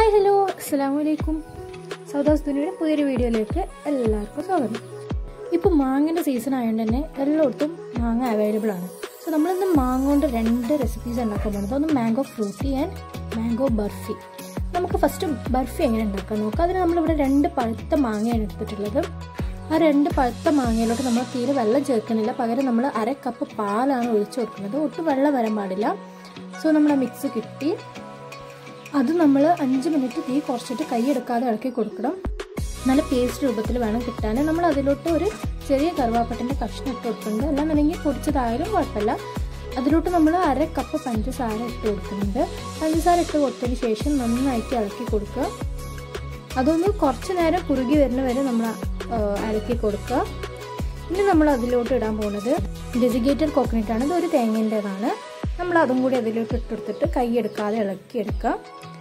hi hello അസ്സാം വലൈക്കും സൗദാസ് ദുനിയുടെ പുതിയൊരു വീഡിയോയിലേക്ക് എല്ലാവർക്കും സ്വാഗതം ഇപ്പോൾ മാങ്ങൻ്റെ സീസൺ ആയതുകൊണ്ട് തന്നെ എല്ലായിടത്തും മാങ്ങ അവൈലബിൾ ആണ് സോ നമ്മളിന്ന് മാങ്ങ കൊണ്ട് രണ്ട് റെസിപ്പീസ് ഉണ്ടാക്കാൻ പോകുന്നത് ഒന്ന് mango Frooti and mango barfi നമുക്ക് ഫസ്റ്റ് ബർഫി എങ്ങനെ ഉണ്ടാക്കാൻ നോക്കാം അതിന് നമ്മളിവിടെ രണ്ട് പഴുത്ത മാങ്ങയാണ് എടുത്തിട്ടുള്ളത് ആ രണ്ട് പഴുത്ത മാങ്ങയിലോട്ട് നമ്മൾ തീരെ വെള്ളം ചേർക്കുന്നില്ല പകരം നമ്മൾ അര കപ്പ് പാലാണ് ഒഴിച്ചു കൊടുക്കുന്നത് ഒട്ടും വെള്ളം വരാൻ പാടില്ല സോ നമ്മുടെ മിക്സ് കിട്ടി അത് നമ്മൾ അഞ്ച് മിനിറ്റ് തീ കുറച്ചിട്ട് കൈയെടുക്കാതെ ഇളക്കി കൊടുക്കണം നല്ല പേസ്റ്റ് രൂപത്തിൽ വേണം കിട്ടാൻ നമ്മൾ അതിലോട്ട് ഒരു ചെറിയ കറുവാപ്പട്ടിൻ്റെ കഷ്ണം ഇട്ട് കൊടുക്കുന്നുണ്ട് അല്ലാന്നുണ്ടെങ്കിൽ പൊടിച്ചതായാലും കുഴപ്പമില്ല അതിലോട്ട് നമ്മൾ അര കപ്പ് പഞ്ചസാര ഇട്ട് കൊടുക്കുന്നുണ്ട് പഞ്ചസാര ഇട്ട് കൊടുത്തതിന് ശേഷം നന്നായിട്ട് ഇളക്കി കൊടുക്കുക അതൊന്ന് കുറച്ച് നേരം കുറുകി വരുന്ന വരെ നമ്മൾ ഇളക്കി കൊടുക്കുക ഇനി നമ്മൾ അതിലോട്ട് ഇടാൻ പോകുന്നത് ഡെസിഗേറ്റഡ് കോക്കനട്ട് ആണ് ഇതൊരു തേങ്ങേൻ്റെതാണ് നമ്മൾ അതും കൂടി അതിലോട്ട് ഇട്ടെടുത്തിട്ട് കൈയെടുക്കാതെ ഇളക്കിയെടുക്കുക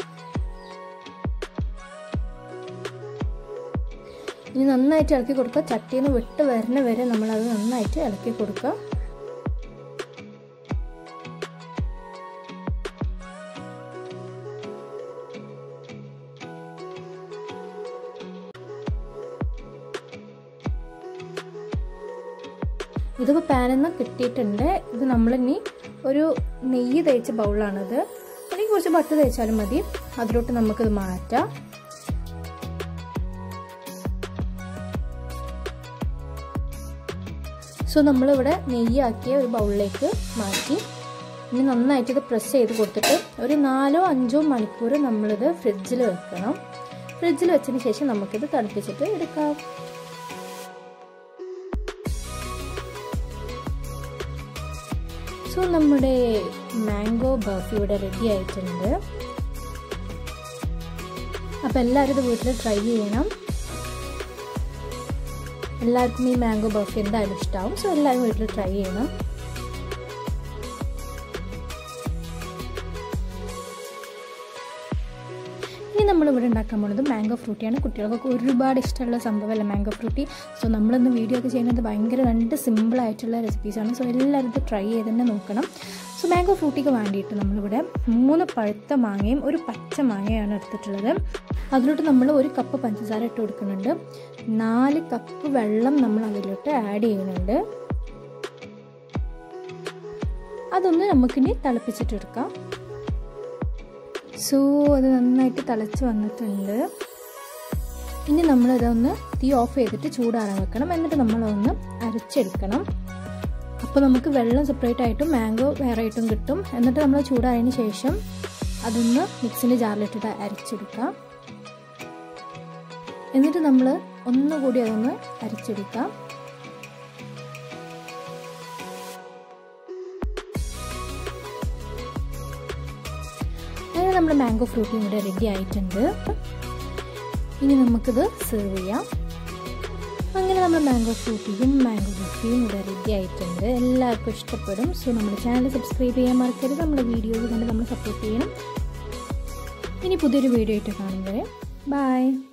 ഇനി നന്നായിട്ട് ഇളക്കി കൊടുക്കുക ചട്ടിയിൽ നിന്ന് വിട്ട് വരുന്ന വരെ നമ്മളത് നന്നായിട്ട് ഇളക്കി കൊടുക്കുക ഇതിപ്പോൾ പാനിൽ നിന്ന് കിട്ടിയിട്ടുണ്ട് ഇത് നമ്മളിനി ഒരു നെയ്യ് തേച്ച ബൗളാണിത് അല്ലെങ്കിൽ കുറച്ച് ബട്ട് തേച്ചാലും മതി അതിലോട്ട് നമുക്കിത് മാറ്റാം സോ നമ്മളിവിടെ നെയ്യാക്കിയ ഒരു ബൗളിലേക്ക് മാറ്റി ഇനി നന്നായിട്ട് ഇത് പ്രസ് ചെയ്ത് കൊടുത്തിട്ട് ഒരു നാലോ അഞ്ചോ മണിക്കൂർ നമ്മളിത് ഫ്രിഡ്ജിൽ വെക്കണം ഫ്രിഡ്ജിൽ വെച്ചതിന് ശേഷം നമുക്കിത് തണുപ്പിച്ചിട്ട് എടുക്കാം സോ നമ്മുടെ മാംഗോ ബർഫി ഇവിടെ റെഡി ആയിട്ടുണ്ട് അപ്പോൾ എല്ലാവരും ഇത് വീട്ടിൽ ട്രൈ ചെയ്യണം എല്ലാവർക്കും ഈ മാംഗോ ബർഫി എന്തായാലും ഇഷ്ടമാവും സോ എല്ലാവരും വീട്ടിൽ ട്രൈ ചെയ്യണം ഇനി നമ്മളിവിടെ ഉണ്ടാക്കാൻ പോകുന്നത് മാംഗോ ഫ്രൂട്ടിയാണ് കുട്ടികൾക്കൊക്കെ ഒരുപാട് ഇഷ്ടമുള്ള സംഭവമല്ല മാംഗോ ഫ്രൂട്ടി സോ നമ്മളിന്ന് വീഡിയോ ഒക്കെ ചെയ്യുന്നത് ഭയങ്കര രണ്ട് സിമ്പിൾ ആയിട്ടുള്ള റെസിപ്പീസാണ് സോ എല്ലാവരും ഇത് ട്രൈ ചെയ്ത് തന്നെ നോക്കണം സോ മാംഗോ ഫ്രൂട്ടിക്ക് വേണ്ടിയിട്ട് നമ്മളിവിടെ മൂന്ന് പഴുത്ത മാങ്ങയും ഒരു പച്ച മാങ്ങയാണ് എടുത്തിട്ടുള്ളത് അതിലോട്ട് നമ്മൾ ഒരു കപ്പ് പഞ്ചസാര ഇട്ട് കൊടുക്കുന്നുണ്ട് നാല് കപ്പ് വെള്ളം നമ്മൾ അതിലോട്ട് ആഡ് ചെയ്യുന്നുണ്ട് അതൊന്ന് നമുക്കിനി തിളപ്പിച്ചിട്ടെടുക്കാം സോ അത് നന്നായിട്ട് തിളച്ച് വന്നിട്ടുണ്ട് ഇനി നമ്മളിതൊന്ന് തീ ഓഫ് ചെയ്തിട്ട് ചൂടാറാൻ വെക്കണം എന്നിട്ട് നമ്മളതൊന്ന് അരച്ചെടുക്കണം അപ്പോൾ നമുക്ക് വെള്ളം സെപ്പറേറ്റ് ആയിട്ടും മാംഗോ വേറെ ആയിട്ടും കിട്ടും എന്നിട്ട് നമ്മൾ ചൂടായതിന് ശേഷം അതൊന്ന് മിക്സിൻ്റെ ജാറിലിട്ടിട്ട് അരച്ചെടുക്കാം എന്നിട്ട് നമ്മൾ ഒന്നുകൂടി അതൊന്ന് അരച്ചെടുക്കാം അങ്ങനെ നമ്മുടെ മാംഗോ ഫ്രൂട്ടി ഇവിടെ റെഡി ആയിട്ടുണ്ട് ഇനി നമുക്കിത് സെർവ് ചെയ്യാം അങ്ങനെ നമ്മുടെ മാംഗോ ഫ്രൂട്ടിയും മാംഗോ ബഫിയും ഇവിടെ റെഡി ആയിട്ടുണ്ട് എല്ലാവർക്കും ഇഷ്ടപ്പെടും സോ നമ്മുടെ ചാനൽ സബ്സ്ക്രൈബ് ചെയ്യാൻ മറക്കരുത് നമ്മുടെ വീഡിയോസ് കണ്ട് നമ്മൾ സപ്പോർട്ട് ചെയ്യണം ഇനി പുതിയൊരു വീഡിയോ ആയിട്ട് കാണുമ്പോൾ ബൈ